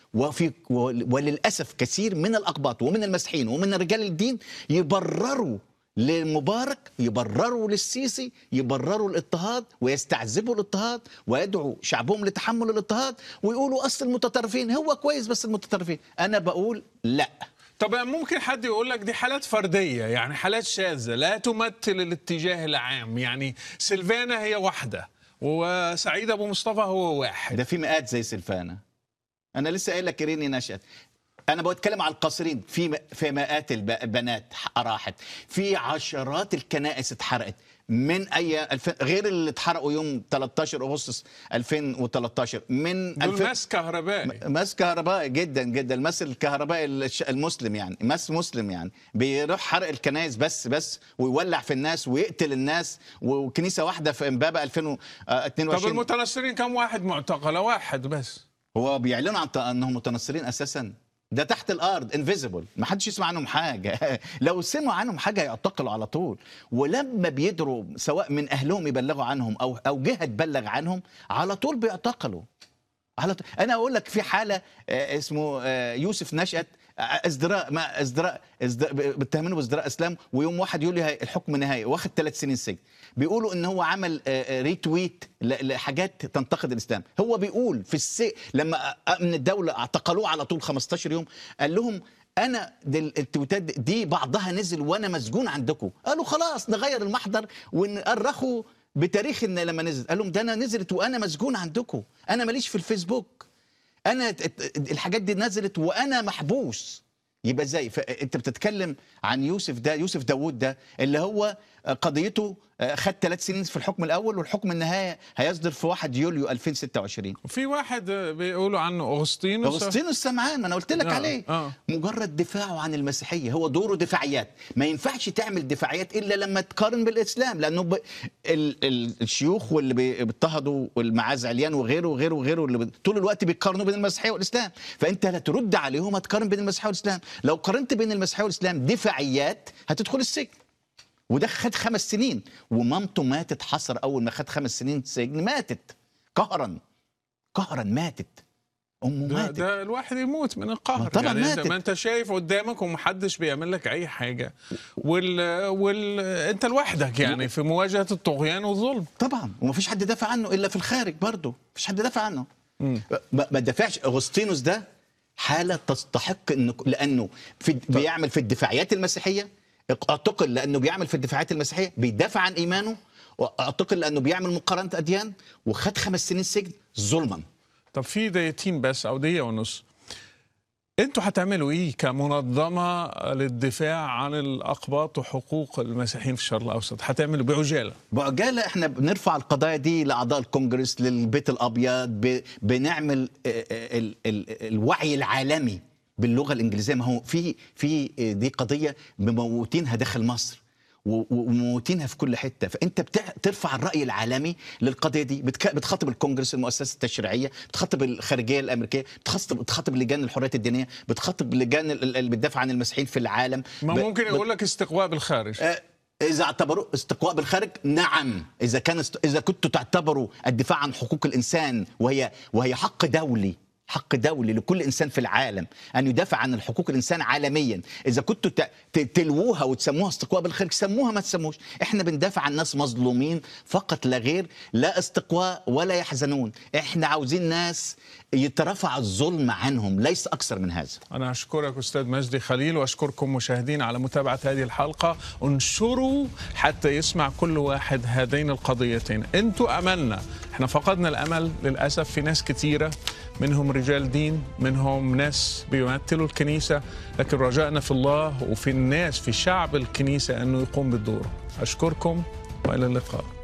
وفي وللاسف كثير من الاقباط ومن المسيحيين ومن رجال الدين يبرروا لمبارك يبرروا للسيسي يبرروا الاضطهاد ويستعذبوا الاضطهاد ويدعوا شعبهم لتحمل الاضطهاد ويقولوا اصل المتطرفين هو كويس بس المتطرفين انا بقول لا طب ممكن حد يقول لك دي حالات فرديه يعني حالات شاذه لا تمثل الاتجاه العام يعني سيلفانا هي واحده وسعيد ابو مصطفى هو واحد ده في مئات زي سلفانا انا لسه قايل لك ريني نشأت انا بتكلم على القاصرين في في مئات الب- البنات راحت في عشرات الكنائس اتحرقت من اي الف... غير اللي اتحرقوا يوم 13 اغسطس 2013 من دول الف... ماس كهربائي ماس كهربائي جدا جدا الماس الكهربائي الش- المسلم يعني ماس مسلم يعني بيروح حرق الكنائس بس بس ويولع في الناس ويقتل الناس وكنيسه واحده في امبابه طب 2022 المتنصرين كم واحد معتقله واحد بس هو بيعلنوا عن ط- انهم متنصرين اساسا ده تحت الارض انفيزبل ما حدش يسمع عنهم حاجه لو سمعوا عنهم حاجه يعتقلوا على طول ولما بيدروا سواء من اهلهم يبلغوا عنهم او او جهه تبلغ عنهم على طول بيعتقلوا على طول. انا اقول لك في حاله آه، اسمه آه، يوسف نشأت آه، ازدراء ما ازدراء ازدراء بيتهمينه بازدراء اسلام ويوم واحد يقول لي هي- الحكم نهائي واخد ثلاث سنين سجن بيقولوا ان هو عمل آه، آه، ريتويت ل- لحاجات تنتقد الاسلام هو بيقول في الس لما امن الدوله اعتقلوه على طول 15 يوم قال لهم انا دي التويتات دي بعضها نزل وانا مسجون عندكم قالوا خلاص نغير المحضر ونأرخوا بتاريخ ان لما نزل قال لهم ده انا نزلت وانا مسجون عندكم انا ماليش في الفيسبوك انا ت- ت- الحاجات دي نزلت وانا محبوس يبقى ازاي فانت بتتكلم عن يوسف ده يوسف داوود ده اللي هو قضيته خد ثلاث سنين في الحكم الاول والحكم النهائي هيصدر في 1 يوليو 2026 وفي واحد بيقولوا عنه اغسطينوس اغسطينوس السمعان ما انا قلت لك آه، عليه آه. مجرد دفاعه عن المسيحيه هو دوره دفاعيات ما ينفعش تعمل دفاعيات الا لما تقارن بالاسلام لانه ب... ال... ال... الشيوخ واللي بي- بيضطهدوا والمعاذ عليان وغيره وغيره وغيره اللي ب... طول الوقت بيقارنوا بين المسيحيه والاسلام فانت لا ترد عليهم هتقارن بين المسيحيه والاسلام لو قارنت بين المسيحيه والاسلام دفاعيات هتدخل السجن وده خد خمس سنين ومامته ماتت حصر اول ما خد خمس سنين سجن ماتت قهرا قهرا ماتت امه ده, ماتت ده الواحد يموت من القهر طبعاً يعني انت ماتت. ما انت شايف قدامك ومحدش بيعمل لك اي حاجه وال, وال... انت لوحدك يعني في مواجهه الطغيان والظلم طبعا ومفيش حد دافع عنه الا في الخارج برضه مفيش حد دافع عنه ما ما دافعش اغسطينوس ده حاله تستحق انه لانه في بيعمل في الدفاعيات المسيحيه اعتقل لانه بيعمل في الدفاعيات المسيحيه بيدافع عن ايمانه واعتقل لانه بيعمل مقارنه اديان وخد خمس سنين سجن ظلما طب في دقيقتين بس او دقيقه ونص انتوا هتعملوا ايه كمنظمه للدفاع عن الاقباط وحقوق المسيحيين في الشرق الاوسط هتعملوا بعجاله بعجالة احنا بنرفع القضايا دي لاعضاء الكونجرس للبيت الابيض ب... بنعمل آه، آه، ال... ال... الوعي العالمي باللغه الانجليزيه ما هو في في آه، دي قضيه مموتينها داخل مصر و- و- وموتينها في كل حته فانت بتع... ترفع الراي العالمي للقضيه دي بتك... بتخاطب الكونجرس المؤسسه التشريعيه بتخاطب الخارجيه الامريكيه بتخاطب بتخاطب لجان الحريات الدينيه بتخاطب لجان ال- اللي بتدافع عن المسيحيين في العالم ما ب- ممكن بت- يقول لك استقواء بالخارج آه، إذا اعتبروا استقواء بالخارج نعم إذا كان است... إذا كنتوا تعتبروا الدفاع عن حقوق الإنسان وهي وهي حق دولي حق دولي لكل انسان في العالم ان يدافع عن الحقوق الانسان عالميا اذا كنتوا ت- ت- تلووها وتسموها استقواء بالخارج سموها ما تسموش احنا بندافع عن ناس مظلومين فقط لا غير لا استقواء ولا يحزنون احنا عاوزين ناس يترفع الظلم عنهم ليس اكثر من هذا أنا أشكرك أستاذ مجدي خليل وأشكركم مشاهدين على متابعة هذه الحلقة انشروا حتى يسمع كل واحد هذين القضيتين أنتوا أملنا احنا فقدنا الأمل للأسف في ناس كتيرة منهم رجال دين منهم ناس بيمثلوا الكنيسة لكن رجائنا في الله وفي الناس في شعب الكنيسة أنه يقوم بالدور أشكركم وإلى اللقاء